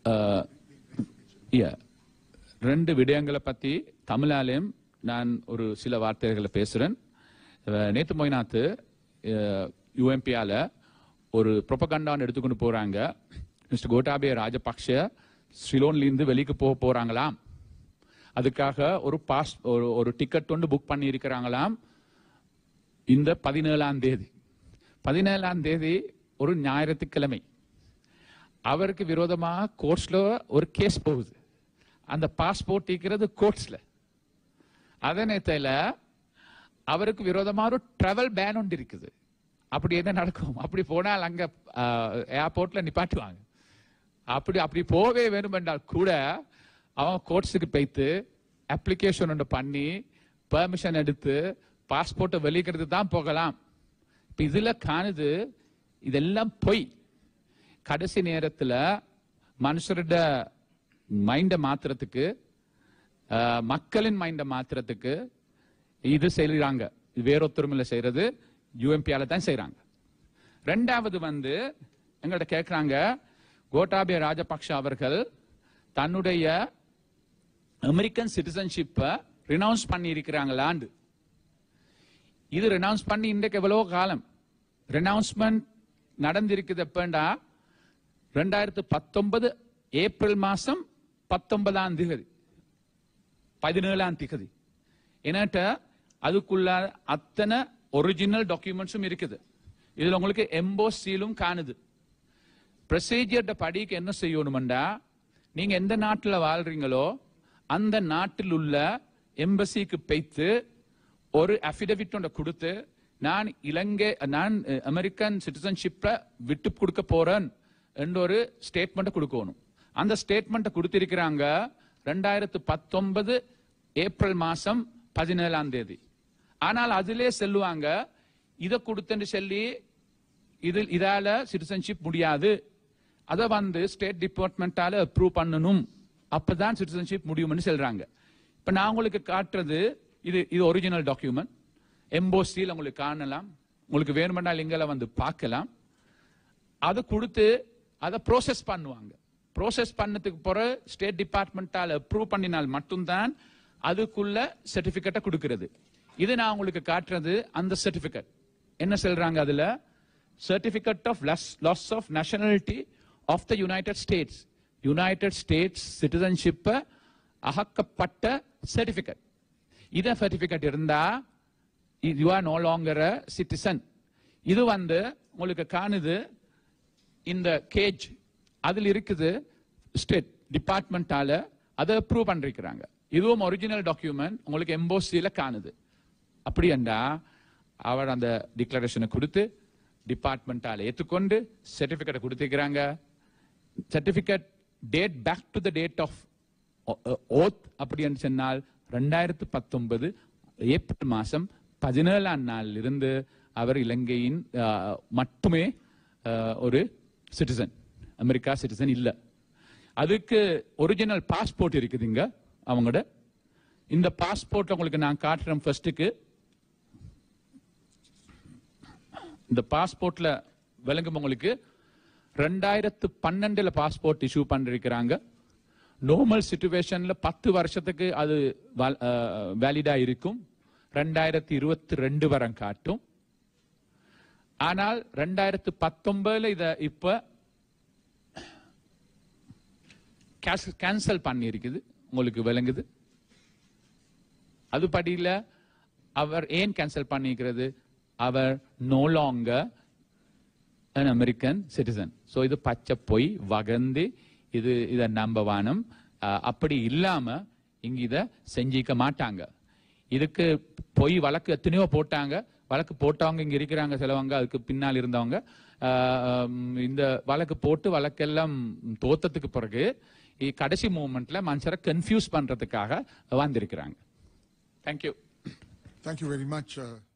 அஹ், yeah. ரெண்டு விடயங்களை பத்தி தமிழாலையும் நான் ஒரு சில வார்த்தைகளை பேசுறேன் அஹ், நேத்து மொய்நாத்து யூஎம்பியால ஒரு ப்ரொபகண்டான்னு எடுத்துக்கொண்டு போறாங்க மிஸ்டர் கோட்டாபய ராஜபக்ஷ சிலோன்ல இருந்து வெளிக்கு போக போறாங்களாம் அதுக்காக ஒரு பாஸ் ஒரு ஒரு டிக்கெட் ஒன்று புக் பண்ணி இருக்கிறாங்களாம் இந்த பதினேழாம் தேதி பதினேழாம் தேதி ஒரு ஞாயிற்றுக்கிழமை அவருக்கு விரோதமாக கோர்ட்ஸ்ல ஒரு கேஸ் போகுது அந்த பாஸ்போர்ட் இருக்கிறது கோர்ட்ஸ்ல அதே நேரத்தில் அவருக்கு விரோதமா ஒரு டிராவல் பேன் ஒன்று இருக்குது அப்படி என்ன நடக்கும் அப்படி போனால் அங்க ஏர்போர்ட்ல நிப்பாட்டுவாங்க அப்படி அப்படி போவே வேணும் என்றால் கூட அவன் கோர்ட்ஸுக்கு போய்த்து அப்ளிகேஷன் ஒன்று பண்ணி பெர்மிஷன் எடுத்து பாஸ்போர்ட்டை வெளிக்கிறது தான் போகலாம் இப்ப இதுல காணுது இதெல்லாம் பொய் கடைசி நேரத்துல மனுஷரோட மைண்ட மாத்துறதுக்கு அஹ், மக்களின் மைண்ட மாத்துறதுக்கு இது செய்யறாங்க இது வேறொத்தரும் இல்ல செய்யறது யூஎம்பியால தான் செய்யறாங்க ரெண்டாவது வந்து எங்கள்ட்ட கேட்கிறாங்க கோட்டாபய ராஜபக்ஷ அவர்கள் தன்னுடைய அமெரிக்கன் சிட்டிசன்ஷிப்பை ரினவுன்ஸ் பண்ணி இருக்கிறாங்களாண்டு இது ரினவுன்ஸ் பண்ணி இன்றைக்கு எவ்வளவு காலம் ரினவுன்ஸ்மெண்ட் நடந்திருக்குது எப்பண்டா ரெண்டாயிரத்து பத்தொன்பது ஏப்ரல் மாசம் பத்தொன்பதாம் திகதி பதினேழாம் திகதி என்னட்ட அதுக்குள்ள அத்தனை ஒரிஜினல் டாக்குமெண்ட்ஸும் இருக்குது இதுல உங்களுக்கு எம்போஸ் சீலும் காணுது ப்ரொசீஜர்ட படிக்கு என்ன செய்யணும்டா நீங்க எந்த நாட்டுல வாழ்றீங்களோ அந்த நாட்டில் உள்ள எம்பசிக்கு பெய்த்து ஒரு அபிடவிட் ஒன்றை கொடுத்து நான் இலங்கை நான் அஹ், அமெரிக்கன் சிட்டிசன்ஷிப்பை விட்டு கொடுக்க போறேன் என்ற ஒரு ஸ்டேட்மெண்ட் கொடுக்கணும் அந்த ஸ்டேட்மெண்ட் கொடுத்திருக்கிறாங்க ரெண்டாயிரத்து பத்தொன்பது ஏப்ரல் மாசம் பதினேழாம் தேதி ஆனால் அதிலே செல்லுவாங்க இதை கொடுத்துன்னு சொல்லி இது இதால சிட்டிசன்ஷிப் முடியாது அதை வந்து ஸ்டேட் டிபார்ட்மெண்டால அப்ரூவ் பண்ணணும் அப்பதான் சிட்டிசன்ஷிப் முடியும்னு சொல்றாங்க இப்ப நான் உங்களுக்கு காட்டுறது இது இது ஒரிஜினல் டாக்குமெண்ட் எம்போசியில் உங்களுக்கு காணலாம் உங்களுக்கு வேணுமெண்டா லிங்கல வந்து பார்க்கலாம் அதை கொடுத்து அதை ப்ரோசஸ் பண்ணுவாங்க ப்ரோசஸ் பண்ணதுக்கு பிறகு ஸ்டேட் டிபார்ட்மெண்டால அப்ரூவ் பண்ணினால் மட்டும்தான் அதுக்குள்ள சர்டிபிகேட்டை கொடுக்கிறது இது நான் உங்களுக்கு காட்டுறது அந்த சர்டிபிகேட் என்ன சொல்றாங்க அதுல certificate of loss of nationality of the United States United States சிட்டிசன்ஷிப்பை அகக்கப்பட்ட சர்டிபிகேட் இத சர்டிபிகேட் இருந்தா you are no longer citizen இது வந்து உங்களுக்கு காணுது இந்த கேஜ் அதில் இருக்குது ஸ்டேட் டிபார்ட்மெண்டால அதை அப்ரூவ் பண்ணிருக்கிறாங்க இதுவும் ஒரிஜினல் டாக்குமெண்ட் உங்களுக்கு எம்போசியில காணுது அப்படி என்றா அவர் அந்த டிக்ளரேஷனை கொடுத்து டிபார்ட்மெண்டால ஏற்றுக்கொண்டு சர்டிபிகேட் கொடுத்திருக்கிறாங்க certificate date back to the date of oath அப்படி என்று சொன்னால் ரெண்டாயிரத்து பத்தொன்பது ஏப்ரல் மாசம் பதினேழாம் நாளில் இருந்து அவர் இலங்கையின் அஹ், மட்டுமே அஹ், ஒரு சிட்டிசன் அமெரிக்கா சிட்டிசன் இல்ல அதுக்கு ஒரிஜினல் பாஸ்போர்ட் இருக்குதுங்க அவங்களோட இந்த பாஸ்போர்ட் உங்களுக்கு நான் காட்டுறேன் ஃபர்ஸ்ட்டுக்கு இந்த பாஸ்போர்ட்ல விளங்கும் உங்களுக்கு ரெண்டாயிரத்து பன்னெண்டுல பாஸ்போர்ட் இஷ்யூ பண்ணிருக்கிறாங்க நார்மல் சுச்சுவேஷன்ல பத்து வருஷத்துக்கு அது வேலிடா இருக்கும் ரெண்டாயிரத்தி இருபத்தி ரெண்டு வரை காட்டும் ஆனால் ரெண்டாயிரத்து பத்தொன்பதுல இத இப்ப கேன்சல் பண்ணி இருக்குது உங்களுக்கு விளங்குது அது படியில அவர் ஏன் கேன்சல் பண்ணிக்கிறது அவர் no longer an American citizen so இது பச்சை பொய் வகந்து இது இதை நம்ப வானம் அஹ், அப்படி இல்லாம இங்க இத செஞ்சிக்க மாட்டாங்க இதுக்கு பொய் வழக்கு எத்தனையோ போட்டாங்க வழக்கு போட்டவங்க இங்க இருக்கிறாங்க சிலவங்க அதுக்கு பின்னால் இருந்தவங்க அஹ், உம், இந்த வழக்கு போட்டு வழக்கெல்லாம் தோத்ததுக்கு பிறகு இ- கடைசி மூமெண்ட்ல மனுஷரை கன்ஃபியூஸ் பண்றதுக்காக வந்திருக்கிறாங்க thank you Thank you very much, uh,